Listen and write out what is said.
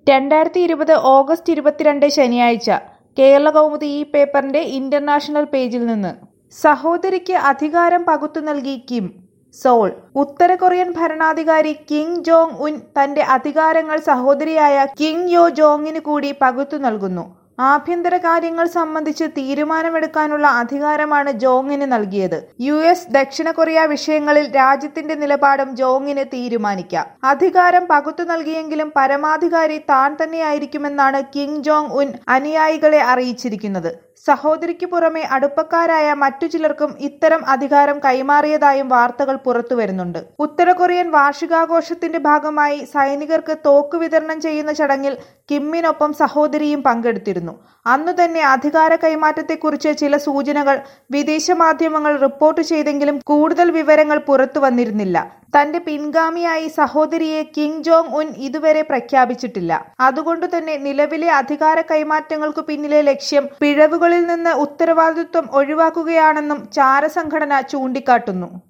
രണ്ടായിരത്തി ഇരുപത് ഓഗസ്റ്റ് ഇരുപത്തിരണ്ട് ശനിയാഴ്ച കേരള കൗമുദി ഈ പേപ്പറിന്റെ ഇന്റർനാഷണൽ പേജിൽ നിന്ന് സഹോദരിക്ക് അധികാരം പകുത്തു നൽകി കിം സോൾ ഉത്തര കൊറിയൻ ഭരണാധികാരി കിം ജോങ് ഉൻ തന്റെ അധികാരങ്ങൾ സഹോദരിയായ കിം യോ ജോങ്ങിന് കൂടി പകുത്തു നൽകുന്നു ആഭ്യന്തര കാര്യങ്ങൾ സംബന്ധിച്ച് തീരുമാനമെടുക്കാനുള്ള അധികാരമാണ് ജോങ്ങിന് നൽകിയത് യു എസ് ദക്ഷിണ കൊറിയ വിഷയങ്ങളിൽ രാജ്യത്തിന്റെ നിലപാടും ജോങ്ങിന് തീരുമാനിക്കാം അധികാരം പകുത്തു നൽകിയെങ്കിലും പരമാധികാരി താൻ തന്നെയായിരിക്കുമെന്നാണ് കിം ജോങ് ഉൻ അനുയായികളെ അറിയിച്ചിരിക്കുന്നത് സഹോദരിക്ക് പുറമെ അടുപ്പക്കാരായ മറ്റു ചിലർക്കും ഇത്തരം അധികാരം കൈമാറിയതായും വാർത്തകൾ പുറത്തുവരുന്നുണ്ട് ഉത്തര കൊറിയൻ വാർഷികാഘോഷത്തിന്റെ ഭാഗമായി സൈനികർക്ക് തോക്ക് വിതരണം ചെയ്യുന്ന ചടങ്ങിൽ കിമ്മിനൊപ്പം സഹോദരിയും പങ്കെടുത്തിരുന്നു അന്നു തന്നെ അധികാര കൈമാറ്റത്തെക്കുറിച്ച് ചില സൂചനകൾ വിദേശ മാധ്യമങ്ങൾ റിപ്പോർട്ട് ചെയ്തെങ്കിലും കൂടുതൽ വിവരങ്ങൾ പുറത്തു വന്നിരുന്നില്ല തന്റെ പിൻഗാമിയായി സഹോദരിയെ കിം ജോങ് ഉൻ ഇതുവരെ പ്രഖ്യാപിച്ചിട്ടില്ല അതുകൊണ്ട് തന്നെ നിലവിലെ അധികാര കൈമാറ്റങ്ങൾക്കു പിന്നിലെ ലക്ഷ്യം പിഴവുകളിൽ നിന്ന് ഉത്തരവാദിത്വം ഒഴിവാക്കുകയാണെന്നും ചാരസംഘടന ചൂണ്ടിക്കാട്ടുന്നു